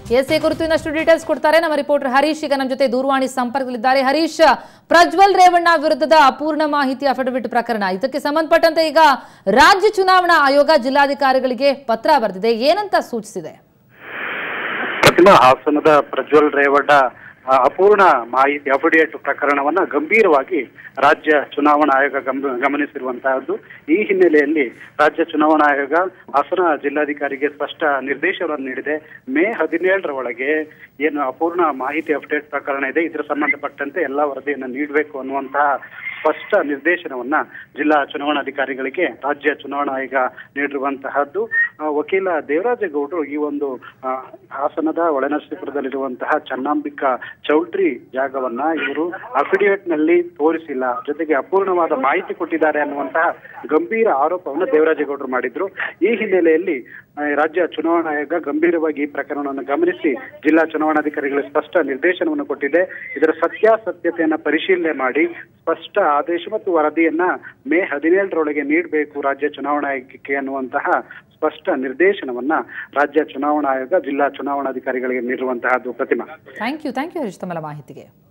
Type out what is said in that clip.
S A ಕುರಿತು ಇನ್ನಷ್ಟು details ಕೊಡ್ತಾರೆ ನಮ್ಮ ರಿಪೋರ್ಟರ್ ಹರೀಶ್ ಈಗ ನಮ್ಮ ಜೊತೆ ದೂರವಾಣಿ ಸಂಪರ್ಕದಲ್ಲಿದ್ದಾರೆ ಹರೀಶ್ ಪ್ರಜ್ವಲ್ ರೇವಣ್ಣ ವಿರುದ್ಧದ ಅಪೂರ್ಣ ಮಾಹಿತಿ ಅಫಿಡವಿಟ್ ಪ್ರಕರಣ ಇದಕ್ಕೆ ಸಂಬಂಧಪಟ್ಟಂತೆ ಈಗ ರಾಜ್ಯ ಚುನಾವಣಾ ಆಯೋಗ ಜಿಲ್ಲಾಧಿಕಾರಿಗಳಿಗೆ ಪತ್ರ ಬರೆದಿದೆ ಏನಂತ ಸೂಚಿಸಿದೆ ಪ್ರತಿಮಾ ಹಾಸನದ ಪ್ರಜ್ವಲ್ ರೇವಣ್ಣ ಆ, ಅಪೂರ್ಣ ಮಾಹಿತಿ ಅಫಿಡೇಟ್ ಪ್ರಕರಣವನ್ನ ಗಂಭೀರವಾಗಿ ರಾಜ್ಯ ಚುನಾವಣಾ ಆಯೋಗ ಗಮ ಗಮನಿಸಿರುವಂತಹದ್ದು ಈ ಹಿನ್ನೆಲೆಯಲ್ಲಿ ರಾಜ್ಯ ಚುನಾವಣಾ ಆಯೋಗ ಹಾಸನ ಜಿಲ್ಲಾಧಿಕಾರಿಗೆ ಸ್ಪಷ್ಟ ನಿರ್ದೇಶನವನ್ನು ನೀಡಿದೆ ಮೇ ಹದಿನೇಳರ ಒಳಗೆ ಏನು ಅಪೂರ್ಣ ಮಾಹಿತಿ ಅಪ್ಡೇಟ್ ಪ್ರಕರಣ ಇದೆ ಇದರ ಸಂಬಂಧಪಟ್ಟಂತೆ ಎಲ್ಲಾ ವರದಿಯನ್ನು ನೀಡಬೇಕು ಅನ್ನುವಂತಹ ಸ್ಪಷ್ಟ ನಿರ್ದೇಶನವನ್ನ ಜಿಲ್ಲಾ ಚುನಾವಣಾಧಿಕಾರಿಗಳಿಗೆ ರಾಜ್ಯ ಚುನಾವಣಾ ಆಯೋಗ ನೀಡಿರುವಂತಹದ್ದು ಆ, ವಕೀಲ ದೇವರಾಜೇಗೌಡರು ಈ ಒಂದು ಆ, ಹಾಸನದ ಒಳನರಸೀಪುರದಲ್ಲಿರುವಂತಹ ಚನ್ನಾಂಬಿಕಾ ಚೌಲ್ಟ್ರಿ ಜಾಗವನ್ನ ಇವರು ಅಫಿಡೇವಿಟ್ ನಲ್ಲಿ ತೋರಿಸಿಲ್ಲ ಜೊತೆಗೆ ಅಪೂರ್ಣವಾದ ಮಾಹಿತಿ ಕೊಟ್ಟಿದ್ದಾರೆ ಅನ್ನುವಂತಹ ಗಂಭೀರ ಆರೋಪವನ್ನು ದೇವರಾಜೇಗೌಡರು ಮಾಡಿದ್ರು ಈ ಹಿನ್ನೆಲೆಯಲ್ಲಿ ಆ, ರಾಜ್ಯ ಚುನಾವಣಾ ಆಯೋಗ ಗಂಭೀರವಾಗಿ ಈ ಪ್ರಕರಣವನ್ನು ಗಮನಿಸಿ ಜಿಲ್ಲಾ ಚುನಾವಣಾಧಿಕಾರಿಗಳಿಗೆ ಸ್ಪಷ್ಟ ನಿರ್ದೇಶನವನ್ನು ಕೊಟ್ಟಿದೆ ಇದರ ಸತ್ಯಾಸತ್ಯತೆಯನ್ನ ಪರಿಶೀಲನೆ ಮಾಡಿ ಸ್ಪಷ್ಟ ಆದೇಶ ಮತ್ತು ವರದಿಯನ್ನ ಮೇ ಹದಿನೇಳರೊಳಗೆ ನೀಡಬೇಕು ರಾಜ್ಯ ಚುನಾವಣಾ ಆಯೋಗಕ್ಕೆ ಅನ್ನುವಂತಹ ಸ್ಪಷ್ಟ ನಿರ್ದೇಶನವನ್ನ ರಾಜ್ಯ ಚುನಾವಣಾ ಆಯೋಗ ಜಿಲ್ಲಾ ಚುನಾವಣಾಧಿಕಾರಿಗಳಿಗೆ ನೀಡಿರುವಂತಹದ್ದು Pratima thank you thank you Harish ತಮ್ಮ ಮಾಹಿತಿಗೆ